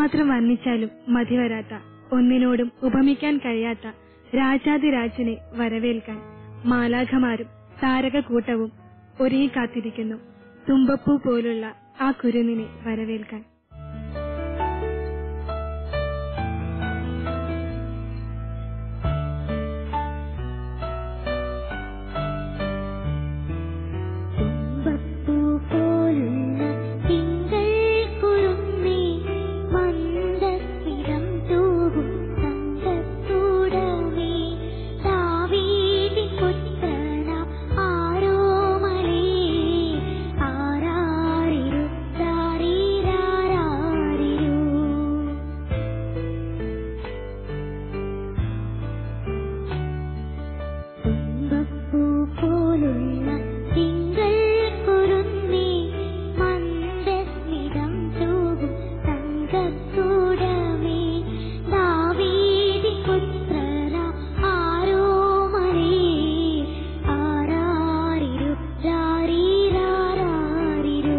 എത്രമാത്രം വർണ്ണിച്ചാലും മതിവരാത്ത ഒന്നിനോടും ഉപമിക്കാൻ കഴിയാത്ത രാജാതിരാജനെ വരവേൽക്കാൻ മാലാഖമാരും താരകക്കൂട്ടവും ഒരുങ്ങി കാത്തിരിക്കുന്നു തുമ്പപ്പൂ പോലുള്ള ആ കുരുന്നിനെ വരവേൽക്കാൻ തുമ്പപ്പൂ പോലുള്ള തിങ്കൾ കുരുന്നേ മന്ദസ്മിതം തൂകും തങ്കക്കൂടമേ ദാവീദിൻ പുത്രനാം ആരോമലേ ആരാരിരു ദാരീരാരാരിരു തുമ്പപ്പൂ പോലുള്ള തിങ്കൾ കുരുന്നേ മന്ദസ്മിതം തൂകും തങ്കക്കൂടമേ ദാവീദിൻ പുത്രനാം ആരോമലേ ആരാരിരു ദാരീരാരാരിരു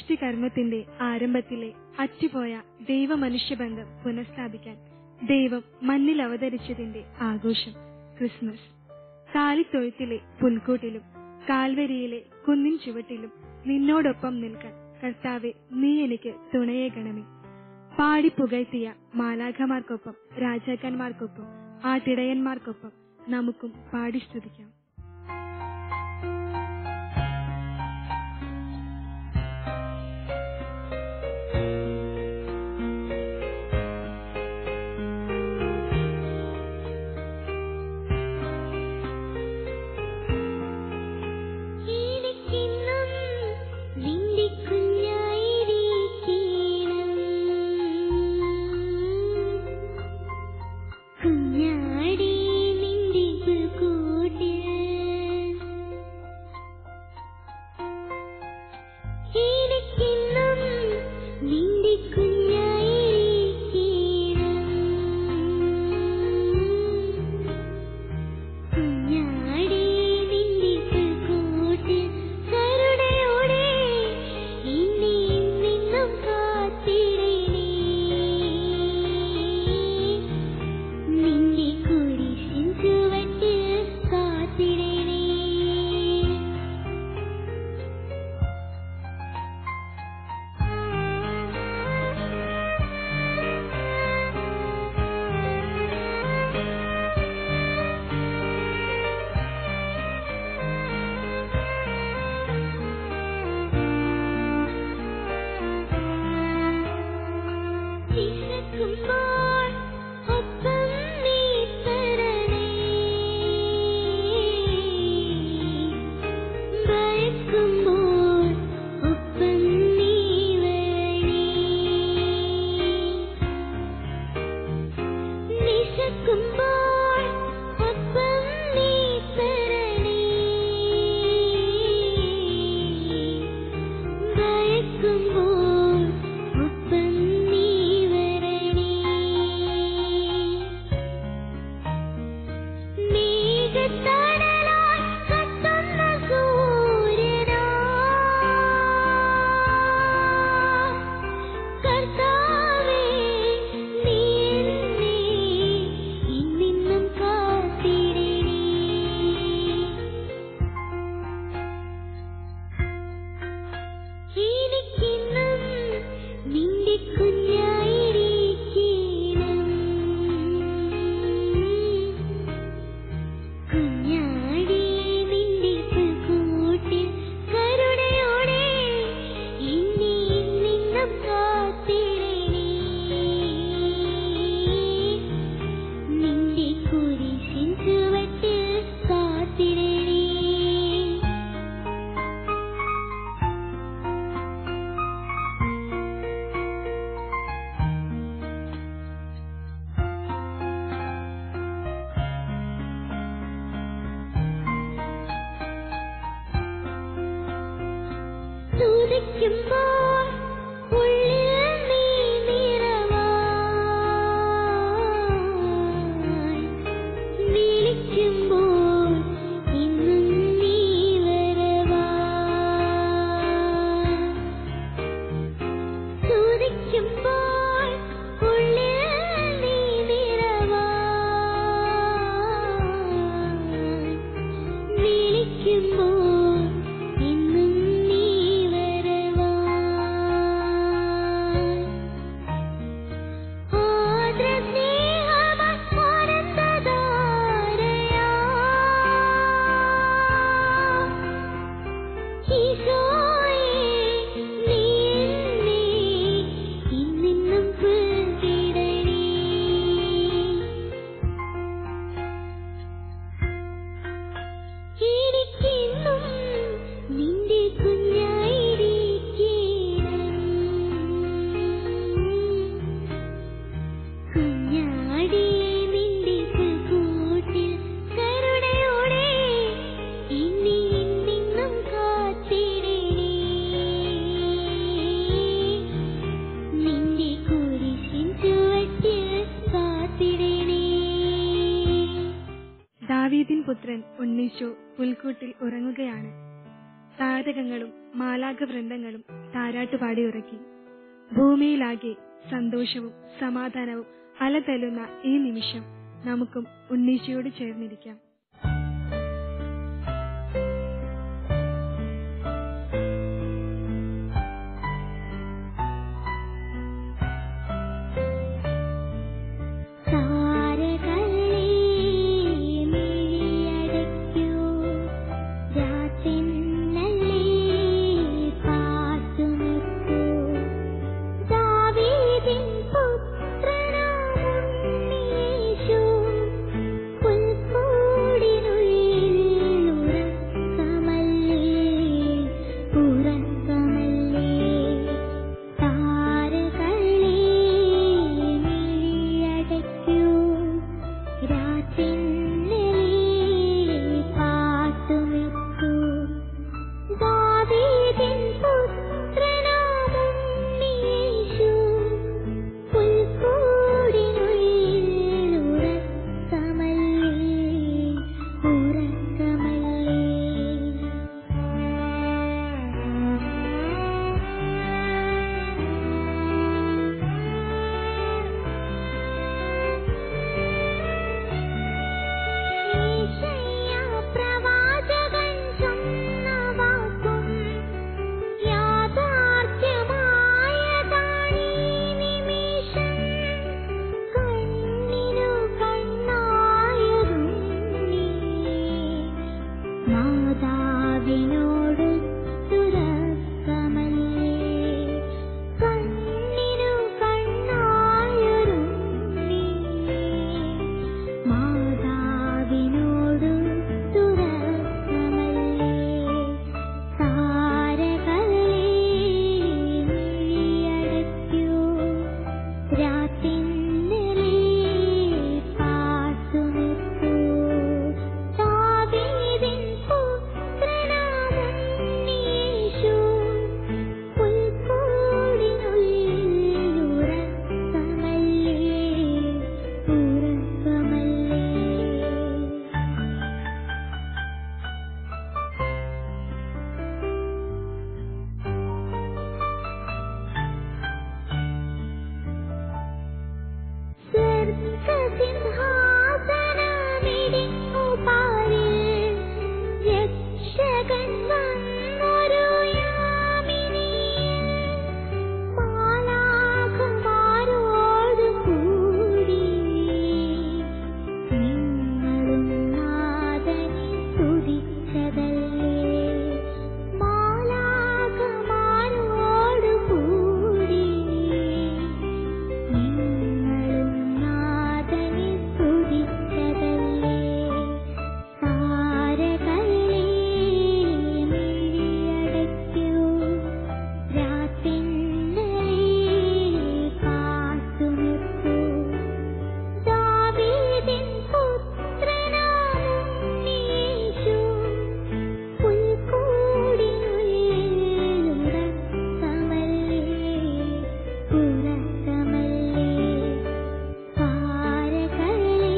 സൃഷ്ടികർമ്മത്തിന്റെ ആരംഭത്തിലെ അറ്റുപോയ ദൈവ മനുഷ്യബന്ധം പുനഃസ്ഥാപിക്കാൻ ദൈവം മണ്ണിൽ അവതരിച്ചതിന്റെ ആഘോഷം ക്രിസ്മസ് കാലിത്തൊഴുത്തിലെ പുൽക്കൂട്ടിലും കാൽവരിയിലെ കുന്നിൻ ചുവട്ടിലും നിന്നോടൊപ്പം നിൽക്കാൻ കർത്താവെ നീ എനിക്ക് തുണയേകണമേ പാടി പുകഴ്ത്തിയ മാലാഖമാർക്കൊപ്പം രാജാക്കന്മാർക്കൊപ്പം ആട്ടിടയന്മാർക്കൊപ്പം നമുക്കും പാടി സ്തുതിക്കാം എനിക്കിന്നും നിന്റെ കുഞ്ഞായിരിക്കണം കുഞ്ഞാടി നിന്റെ പുൽക്കൂട്ടിൽ എനിക്കിന്നും നിന്റെ കുഞ്ഞായിരിക്കണം കുഞ്ഞാടി നിന്റെ പുൽക്കൂട്ടിൽ കരുണയോടെ ഇനി നിന്നും കാത്തിടണേ നിന്റെ കുരിശിൻ ചുവട്ടിൽ കാത്തിടണേ വിശക്കുമ്പോൾ ഒപ്പം നീ തരണേ ഭയക്കുമ്പോൾ ഒപ്പം നീ വരണേ വിശക്കുമ്പോൾ ഒപ്പം നീ തരണേ ഭയക്കുമ്പോൾ ഒപ്പം നീ വരണേ മേഘത്തണലായി കത്തുന്ന സൂര്യനാ കർത്താവേ നീ എന്നെ ഇന്നിന്നും കാത്തിടണേ എനിക്കിന്നും നിന്റെ കുഞ്ഞായിരിക്കണം കുഞ്ഞാടി നിന്റെ പുൽക്കൂട്ടിൽ കരുണയോടെ ഇനി നിന്നും കാത്തിടണേ നിന്റെ കുരിശിൻ ചുവട്ടിൽ കാത്തിടണേ തുതിക്കുമ്പോൾ ഉള്ളിൽ നീ നിറവായി വിളിക്കുമ്പോൾ ഇന്നും നീ വരവായി തുതിക്കുമ്പോൾ ഉള്ളിൽ നീ നിറവായി വിളിക്കുമ്പോൾ ഇന്നും നീ വരവായി ആദ്രസ്നേഹമായി ആനന്ദധാരയാ ഈശോയേ നീ എന്നെ ഇന്നിന്നും പുൽകിടണേ എനിക്കിന്നും നിന്റെ കുഞ്ഞായിരിക്കണം കുഞ്ഞാടി നിന്റെ പുൽക്കൂട്ടിൽ കരുണയോടെ ഇനി നിന്നും കാത്തിടണേ നിന്റെ കുരിശിൻ ചുവട്ടിൽ കാത്തിടണേ ദാവീദിൻ പുത്രൻ ഉണ്ണീശോ പുൽക്കൂട്ടിൽ ഉറങ്ങുകയാണ് താരകങ്ങളും മാലാകവൃന്ദങ്ങളും താരാട്ടുപാടി ഉറക്കി ഭൂമിയിലാകെ സന്തോഷവും സമാധാനവും അലതല്ലുന്ന ഈ നിമിഷം നമുക്കും ഉണ്ണീശയോട് ചേർന്നിരിക്കാം താരകളേ മിഴിയടയ്ക്കൂ രാത്രിന്നല്ലേ പാട്ടുനിൽക്കൂ ദാവീദിൻ പുത്രനാം ഉണ്ണീശു പുൽക്കൂടിനുള്ളിൽ ഉറക്കമല്ലേ ഉറക്കമല്ലേ താരകളേ മിഴിയടയ്ക്കൂ രാത്രിന്നലെ പാട്ടുനിൽക്കൂ ദാവീദിൻ പുത്രനാം ഉണ്ണീശു പുൽക്കൂടിനുള്ളിൽ ഉറക്കമല്ലേ ഈശയ്യാ പ്രവാചകൻ ചൊന്ന വാക്കും യാഥാർത്ഥ്യമായതാണീ നിമിഷം കണ്ണിനു കണ്ണായതും നീ മാതാവിനോട് തുറക്കമല്ലേ കണ്ണിനു കണ്ണായൊരു നീ മാതാവിനോട് തുറക്കമല്ലേ താരകളേ മിഴിയടയ്ക്കൂ രാത്രിന്നലെ പാട്ടുനിൽക്കൂ ദാവീദിൻ പുത്രനാം ഉണ്ണീശു പുൽക്കൂടിനുള്ളിൽ ഉറക്കമല്ലേ ഉറക്കമല്ലേ സ്വർഗസിംഹാസനമിടിഞ്ഞു പാരിൽ രക്ഷകൻ വന്നൊരു യാമിനിയിൽ മാലാഖമാരോട് കൂടി നിങ്ങളും നാഥനെ സ്തുതിച്ചതല്ലേ മാലാഖമാരോട് കൂടി നിങ്ങളും നാഥനെ സ്തുതിച്ചതല്ലേ താരകളേ മിഴിയടയ്ക്കൂ രാത്രിന്നലെ പാട്ടുനിൽക്കൂ ദാവീദിൻ പുത്രനാം ഉണ്ണീശു പുൽക്കൂടിനുള്ളിൽ ഉറക്കമല്ലേ ഉറക്കമല്ലേ താരകളേ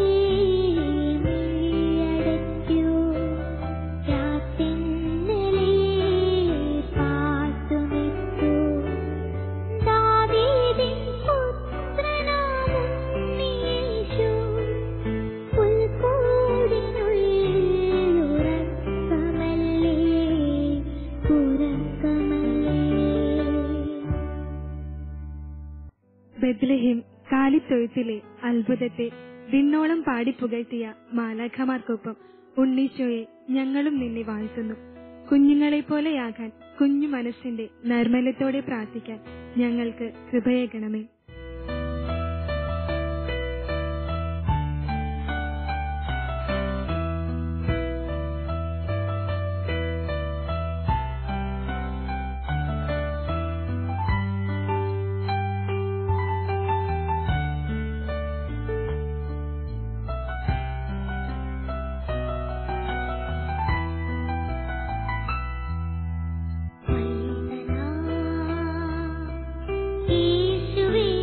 മിഴിയടയ്ക്കൂ രാത്രിന്നലെ പാട്ടുനിൽക്കൂ ദാവീദിൻ പുത്രനാം ഉണ്ണീശു പുൽക്കൂടിനുള്ളിൽ ഉറക്കമല്ലേ ഉറക്കമല്ലേ ബദ്ലഹിം കാലിത്തൊഴുത്തിലെ അത്ഭുതത്തെ വിണ്ണോളം പാടിപ്പുകഴ്ത്തിയ മാലാഖമാർക്കൊപ്പം ഉണ്ണീശോയെ ഞങ്ങളും നിന്നെ വാഴ്ത്തുന്നു കുഞ്ഞുങ്ങളെ പോലെയാകാൻ കുഞ്ഞു മനസ്സിന്റെ നർമ്മലത്തോടെ പ്രാർത്ഥിക്കാൻ ഞങ്ങൾക്ക് കൃപയേകണമേ യേശുവേ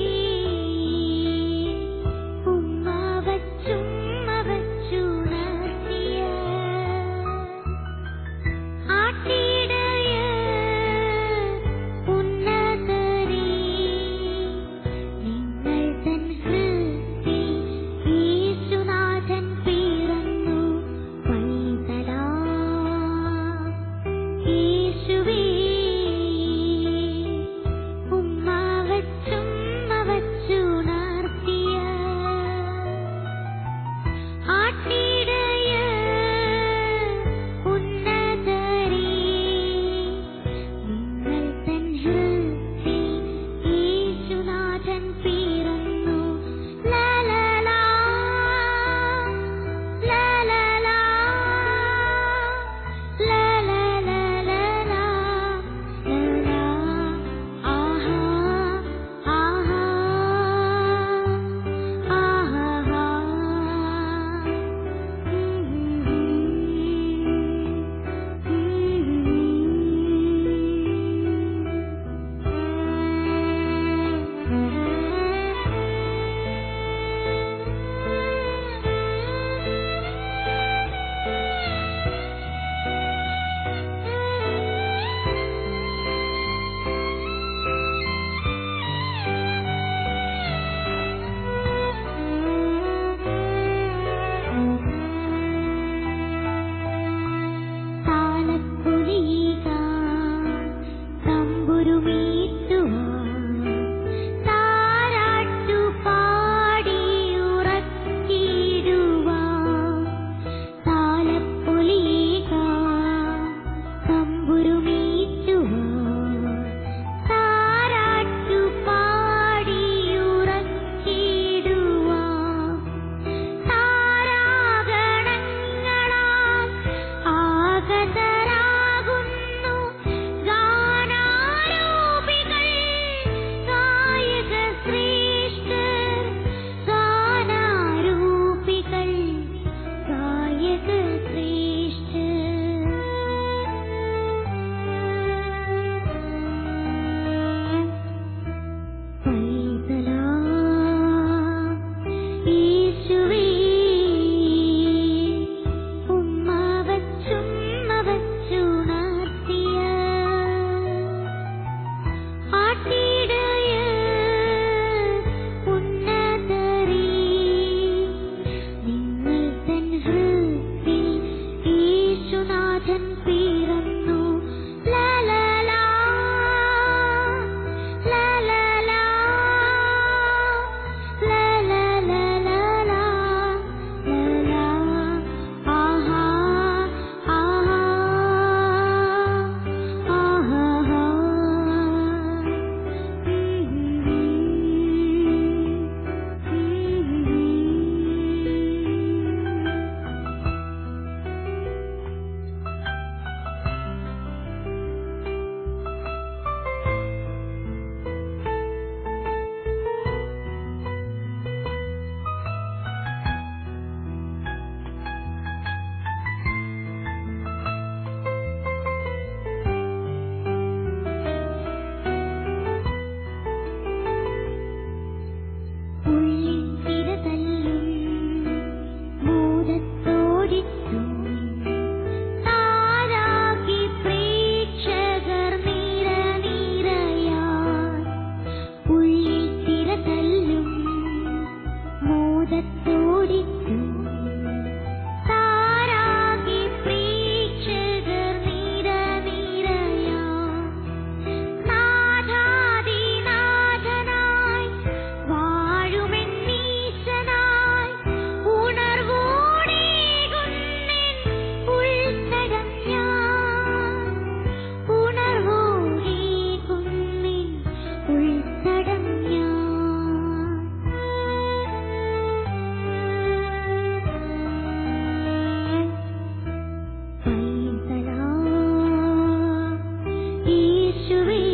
യേശുവേ